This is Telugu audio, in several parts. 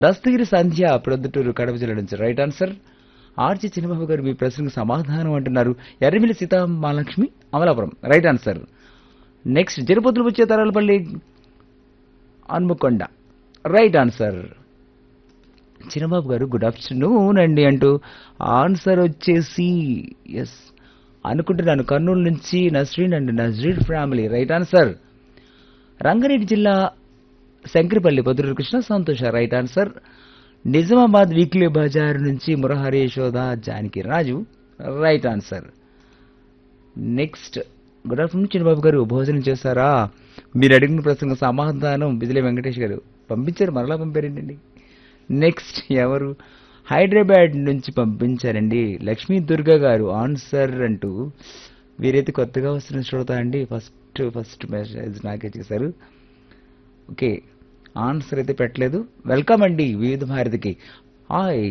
దస్తగిరి సంధ్య ప్రొద్దుటూరు కడప జిల్లా నుంచి రైట్ ఆన్సర్ ఆర్చి చిన్నబాబు గారు మీ ప్రశ్నకు సమాధానం అంటున్నారు Errammilli Seethamahalakshmi Amalapuram right answer next తిరుపతిలో వచ్చే తరాలపల్లి హన్మకొండ రైట్ ఆన్సర్ చిన్నబాబు గారు గుడ్ ఆఫ్టర్నూన్ అండి అంటూ ఆన్సర్ వచ్చేసి ఎస్ అనుకుంటున్నాను కర్నూలు నుంచి Nasreen and Nazreen family right answer Rangareddy జిల్లా Shankarpally Podduru Krishna Santosha right answer Nizamabad weekly బజార్ నుంచి Murahari Yashoda Janaki Raju right answer next good afternoon Chinnababu గారు భోజనం చేశారా మీరు అడిగిన ప్రశ్నకు సమాధానం బిజిలీ వెంకటేష్ గారు పంపించారు మరలా పంపారండి నెక్స్ట్ ఎవరు హైదరాబాద్ నుంచి పంపించారండి లక్ష్మీ దుర్గా గారు ఆన్సర్ అంటూ వీరైతే కొత్తగా వస్తున్న చూడతా అండి ఫస్ట్ ఫస్ట్ మెసేజ్ నాకే చేశారు ఓకే ఆన్సర్ అయితే పెట్టలేదు వెల్కమ్ అండి వివిధ భారతికి హాయ్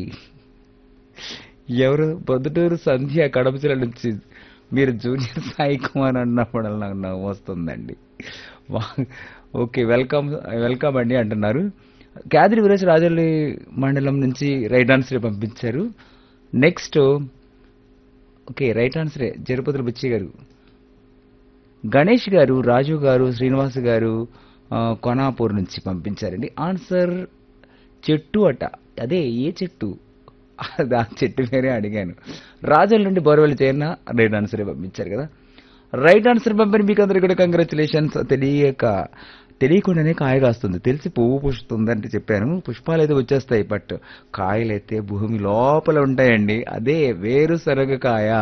ఎవరు పొద్దుటూరు సంధ్య కడప జిల్లా నుంచి మీరు జూనియర్ సాయి కుమార్ అన్నప్పుడు నాకు నవ్వు వస్తుందండి వా- ఓకే వెల్కమ్ వెల్కమ్ అండి అంటున్నారు క్యాదిరి వీరేష్ రాజల్లి మండలం నుంచి రైట్ ఆన్సర్ పంపించారు నెక్స్ట్ ఓకే రైట్ ఆన్సరే జరుపతుల బుచ్చి గారు గణేష్ గారు రాజు గారు శ్రీనివాస్ గారు ఆ, కొనాపూర్ నుంచి పంపించారండి ఆన్సర్ చెట్టు అట అదే ఏ చెట్టు అది ఆ చెట్టు పేరే అడిగాను రాజుల నుండి బోరవెల్లి చేరిన రైట్ ఆన్సరే పంపించారు కదా రైట్ ఆన్సర్ పంపిన మీకు అందరికీ కూడా కంగ్రాచులేషన్స్ తెలియక తెలియకుండానే కాయ కాస్తుంది తెలిసి పువ్వు పుష్పుతుంది అంటే చెప్పాను పుష్పాలు అయితే వచ్చేస్తాయి బట్ కాయలైతే భూమి లోపల ఉంటాయండి అదే వేరుశనగ కాయ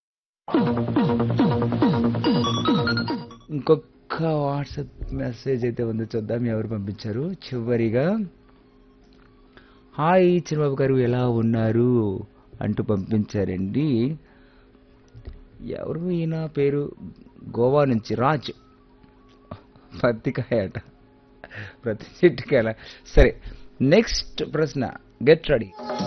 ఇంకొక వాట్సాప్ మెసేజ్ అయితే ఉంది చూద్దాం ఎవరు పంపించారు చివరిగా హాయ్ చిన్నబాబు గారు ఎలా ఉన్నారు అంటూ పంపించారండి ఎవరు ఈయన పేరు గోవా నుంచి రాజ్ పత్తికాయ అట ప్రతి చెట్టుకి అలా సరే నెక్స్ట్ ప్రశ్న గెట్ రెడీ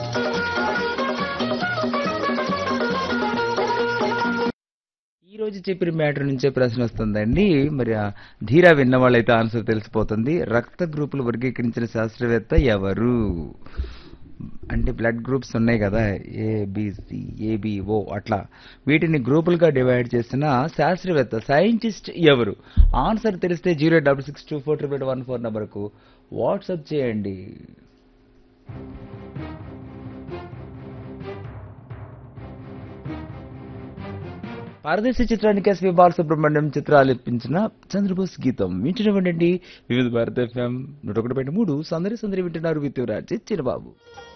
ఈ రోజు చెప్పిన మ్యాటర్ నుంచే ప్రశ్న వస్తుందండి మరి ఆ ధీరా విన్న వాళ్ళైతే ఆన్సర్ తెలిసిపోతుంది రక్త గ్రూపులు వర్గీకరించిన శాస్త్రవేత్త ఎవరు అంటే బ్లడ్ గ్రూప్స్ ఉన్నాయి కదా ఏబిసి ఏబిఓ అట్లా వీటిని గ్రూపులుగా డివైడ్ చేసిన శాస్త్రవేత్త సైంటిస్ట్ ఎవరు ఆన్సర్ తెలిస్తే zero double six two four triple one four నెంబర్కు వాట్సాప్ చేయండి పారదేశీ చిత్రానికి ఎస్వి బాలసుబ్రహ్మణ్యం చిత్రాలు ఇప్పించిన చంద్రబోస్ గీతం వింటున్నవండి వివిధ భారత ఎఫ్ఎం నూట ఒకటి పాయింట్ మూడు సందరి సందరి వింటున్నారు విత్యురాజ్ చిన్నబాబు